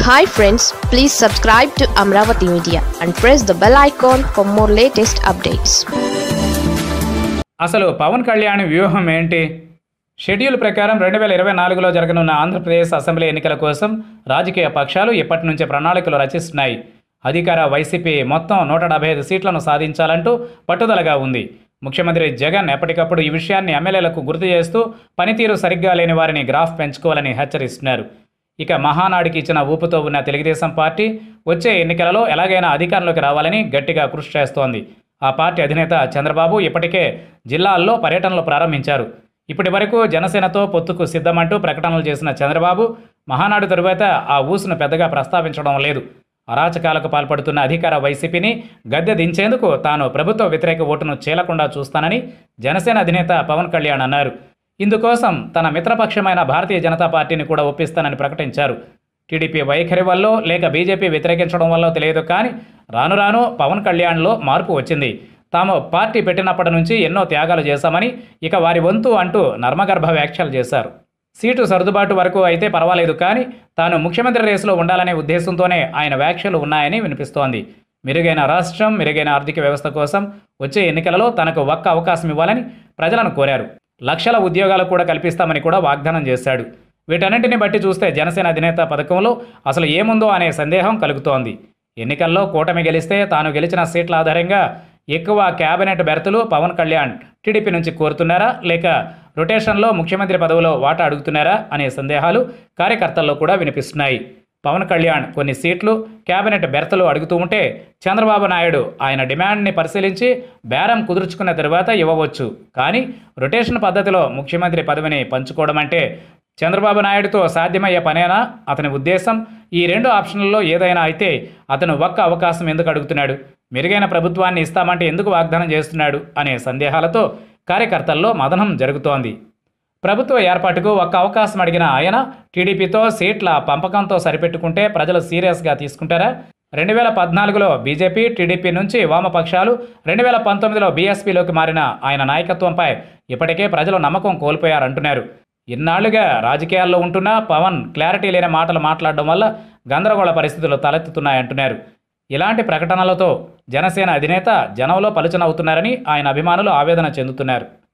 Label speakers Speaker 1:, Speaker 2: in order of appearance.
Speaker 1: hi friends please subscribe to Amaravati media and press the bell icon for more latest updates
Speaker 2: అసలు పవన్ కళ్యాణ్ వ్యూహం ఏంటి schedule ప్రకారం రెండు వేల ఇరవై నాలుగులో జరగనున్న ఆంధ్రప్రదేశ్ అసెంబ్లీ ఎన్నికల కోసం రాజకీయ పక్షాలు ఇప్పటి నుంచే ప్రణాళికలు రచిస్తున్నాయి అధికార వైసీపీ మొత్తం నూట డెబ్బై ఐదు సీట్లను సాధించాలంటూ పట్టుదలగా ఉంది ముఖ్యమంత్రి జగన్ ఎప్పటికప్పుడు ఈ విషయాన్ని ఎమ్మెల్యేలకు గుర్తు చేస్తూ పనితీరు సరిగ్గా లేని వారిని గ్రాఫ్ పెంచుకోవాలని హెచ్చరిస్తున్నారు ఇక మహానాడికి ఇచ్చిన ఊపుతో ఉన్న తెలుగుదేశం పార్టీ వచ్చే ఎన్నికలలో ఎలాగైనా అధికారంలోకి రావాలని గట్టిగా కృషి చేస్తోంది ఆ పార్టీ అధినేత చంద్రబాబు ఇప్పటికే జిల్లాల్లో పర్యటనలు ప్రారంభించారు ఇప్పటి వరకు జనసేనతో పొత్తుకు సిద్ధమంటూ ప్రకటనలు చేసిన చంద్రబాబు మహానాడు తరువాత ఆ ఊసును పెద్దగా ప్రస్తావించడం లేదు అరాచకాలకు పాల్పడుతున్న అధికార వైసీపీని గద్దె దించేందుకు తాను ప్రభుత్వ వ్యతిరేక ఓటును చీలకుండా చూస్తానని జనసేన అధినేత పవన్ కళ్యాణ్ అన్నారు ఇందుకోసం తన మిత్రపక్షమైన భారతీయ జనతా పార్టీని కూడా ఒప్పిస్తానని ప్రకటించారు టీడీపీ వైఖరి వల్ల లేక బీజేపీ వ్యతిరేకించడం వల్ల తెలియదు కానీ రాను రాను పవన్ కళ్యాణ్లో మార్పు వచ్చింది తాము పార్టీ పెట్టినప్పటి నుంచి ఎన్నో త్యాగాలు చేశామని ఇక వారి వంతు అంటూ నర్మగర్భ వ్యాఖ్యలు చేశారు సీటు సర్దుబాటు వరకు అయితే పర్వాలేదు కానీ తాను ముఖ్యమంత్రి రేసులో ఉండాలనే ఉద్దేశంతోనే ఆయన వ్యాఖ్యలు ఉన్నాయని వినిపిస్తోంది మెరుగైన రాష్ట్రం మెరుగైన ఆర్థిక వ్యవస్థ కోసం వచ్చే ఎన్నికలలో తనకు ఒక్క అవకాశం ఇవ్వాలని ప్రజలను కోరారు లక్షల ఉద్యోగాలు కూడా కల్పిస్తామని కూడా వాగ్దానం చేశాడు వీటన్నింటిని బట్టి చూస్తే జనసేన అధినేత పథకంలో అసలు ఏముందో అనే సందేహం కలుగుతోంది ఎన్నికల్లో కూటమి గెలిస్తే తాను గెలిచిన సీట్ల ఆధారంగా ఎక్కువ కేబినెట్ బెర్తులు పవన్ కళ్యాణ్ టీడీపీ నుంచి కోరుతున్నారా లేక రొటేషన్లో ముఖ్యమంత్రి పదవిలో వాటా అడుగుతున్నారా అనే సందేహాలు కార్యకర్తల్లో కూడా వినిపిస్తున్నాయి పవన్ కళ్యాణ్ కొన్ని సీట్లు కేబినెట్ బెర్తలు అడుగుతూ ఉంటే చంద్రబాబు నాయుడు ఆయన డిమాండ్ని పరిశీలించి బేరం కుదుర్చుకున్న తర్వాత ఇవ్వవచ్చు కానీ రొటేషన్ పద్ధతిలో ముఖ్యమంత్రి పదవిని పంచుకోవడం అంటే చంద్రబాబు నాయుడుతో సాధ్యమయ్యే పనేనా అతని ఉద్దేశం ఈ రెండు ఆప్షన్లలో ఏదైనా అయితే అతను ఒక్క అవకాశం ఎందుకు అడుగుతున్నాడు మెరుగైన ప్రభుత్వాన్ని ఇస్తామంటే ఎందుకు వాగ్దానం చేస్తున్నాడు అనే సందేహాలతో కార్యకర్తల్లో మదనం జరుగుతోంది ప్రభుత్వ ఏర్పాటుకు ఒక్క అవకాశం అడిగిన ఆయన టీడీపీతో సీట్ల పంపకంతో సరిపెట్టుకుంటే ప్రజలు సీరియస్గా తీసుకుంటారా రెండు వేల పద్నాలుగులో బీజేపీ టీడీపీ నుంచి వామపక్షాలు రెండు వేల పంతొమ్మిదిలో బీఎస్పీలోకి మారిన ఆయన నాయకత్వంపై ఇప్పటికే ప్రజలు నమ్మకం కోల్పోయారంటున్నారు ఇన్నాళ్లుగా రాజకీయాల్లో ఉంటున్నా పవన్ క్లారిటీ లేని మాటలు మాట్లాడడం వల్ల గందరగోళ పరిస్థితులు తలెత్తుతున్నాయంటున్నారు ఇలాంటి ప్రకటనలతో జనసేన అధినేత జనంలో పలుచనవుతున్నారని ఆయన అభిమానులు ఆవేదన చెందుతున్నారు